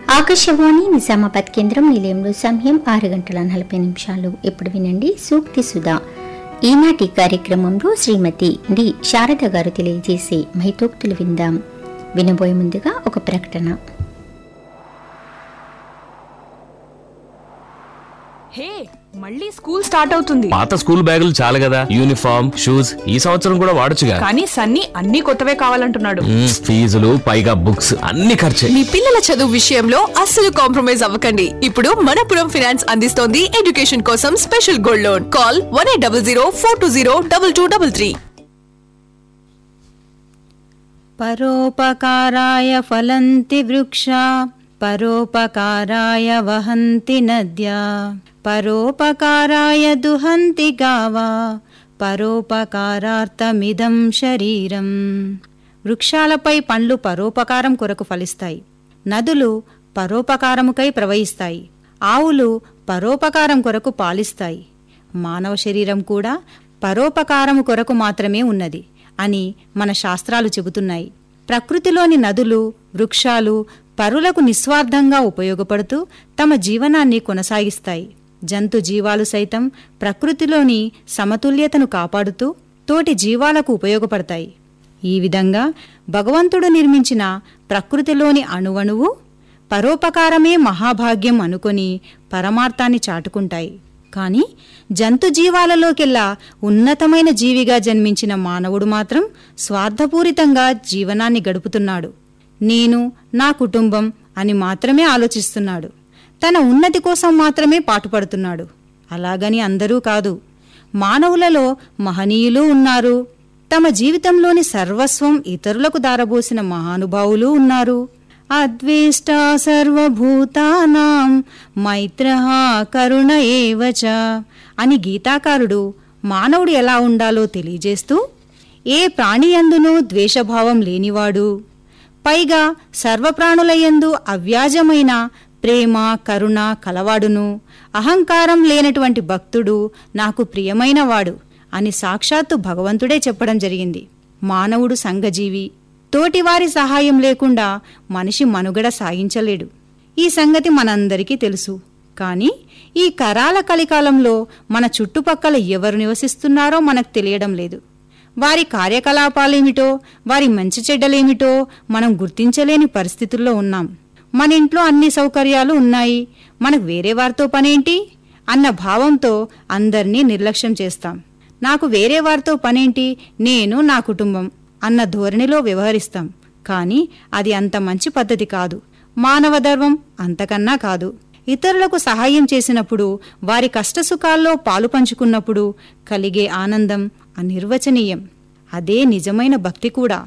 ఆకాశవాణి నిజామాబాద్ కేంద్రం నిలయంలో సమయం ఆరు గంటల నలభై నిమిషాలు ఇప్పుడు వినండి సూక్తి సుధా ఈనాటి కార్యక్రమంలో శ్రీమతి డి శారద గారు తెలియజేసే మైతోక్తులు విందాం వినబోయే ముందుగా ఒక ప్రకటన హే మళ్ళీ స్కూల్ స్టార్ట్ అవుతుంది పాత స్కూల్ బ్యాగులు చాలు కదా యూనిఫామ్ షూస్ ఈ సంవత్సరం కూడా వాడొచ్చుగా కానీ సన్నీ అన్ని కొత్తవే కావాలంటున్నాడు మ్మ్, ఫీజులు పైగా బుక్స్ అన్ని ఖర్చే మీ పిల్లల చదువు విషయంలో అస్సలు కాంప్రమైజ్ అవ్వకండి ఇప్పుడు మనపురం ఫినాన్స్ అందిస్తోంది ఎడ్యుకేషన్ కోసం special gold loan call one eight double zero four two zero double two double three పరోపకారాయ ఫలంతి వృక్షా పరోపకారాయ వహంతి నద్యా పరోపకారాయ దుహంతి గావా పరోపకారార్థమిదం శరీరం వృక్షాలపై పండ్లు పరోపకారం కొరకు ఫలిస్తాయి నదులు పరోపకారముకై ప్రవహిస్తాయి ఆవులు పరోపకారం కొరకు పాలిస్తాయి మానవ శరీరం కూడా పరోపకారము కొరకు మాత్రమే ఉన్నది అని మన శాస్త్రాలు చెబుతున్నాయి ప్రకృతిలోని నదులు వృక్షాలు పరులకు నిస్వార్థంగా ఉపయోగపడుతూ తమ జీవనాన్ని కొనసాగిస్తాయి జంతు జీవాలు సైతం ప్రకృతిలోని సమతుల్యతను కాపాడుతూ తోటి జీవాలకు ఉపయోగపడతాయి ఈ విధంగా భగవంతుడు నిర్మించిన ప్రకృతిలోని అణువణువు పరోపకారమే మహాభాగ్యం అనుకొని పరమార్థాన్ని చాటుకుంటాయి కాని జంతు జీవాలలోకెల్లా ఉన్నతమైన జీవిగా జన్మించిన మానవుడు మాత్రం స్వార్థపూరితంగా జీవనాన్ని గడుపుతున్నాడు నేను నా కుటుంబం అని మాత్రమే ఆలోచిస్తున్నాడు తన ఉన్నతి కోసం మాత్రమే పాటుపడుతున్నాడు అలాగని అందరూ కాదు మానవులలో మహనీయులు ఉన్నారు తమ జీవితంలోని సర్వస్వం ఇతరులకు దారబోసిన మహానుభావులు ఉన్నారు అద్వేష్ట సర్వభూతానాం మైత్ర కరుణ ఏవచ అని గీతాకారుడు మానవుడు ఎలా ఉండాలో తెలియజేస్తూ ఏ ప్రాణియందునూ ద్వేషభావం లేనివాడు పైగా సర్వప్రాణులయందు అవ్యాజమైన ప్రేమ కరుణ కలవాడును అహంకారం లేనటువంటి భక్తుడు నాకు ప్రియమైనవాడు అని సాక్షాత్తు భగవంతుడే చెప్పడం జరిగింది మానవుడు సంఘజీవి తోటివారి సహాయం లేకుండా మనిషి మనుగడ సాగించలేడు ఈ సంగతి మనందరికీ తెలుసు కానీ ఈ కరాల కలికాలంలో మన చుట్టుపక్కల ఎవరు నివసిస్తున్నారో మనకు తెలియడం లేదు వారి కార్యకలాపాలేమిటో వారి మంచి చెడ్డలేమిటో మనం గుర్తించలేని పరిస్థితుల్లో ఉన్నాం మన ఇంట్లో అన్ని సౌకర్యాలు ఉన్నాయి మనకు వేరే వారితో పనేంటి అన్న భావంతో అందర్నీ నిర్లక్ష్యం చేస్తాం నాకు వేరే వారితో పనేంటి నేను నా కుటుంబం అన్న ధోరణిలో వ్యవహరిస్తాం కానీ అది అంత మంచి పద్ధతి కాదు మానవ ధర్మం అంతకన్నా కాదు ఇతరులకు సహాయం చేసినప్పుడు వారి కష్టసుఖాల్లో పాలు పంచుకున్నప్పుడు కలిగే ఆనందం అనిర్వచనీయం అదే నిజమైన భక్తి కూడా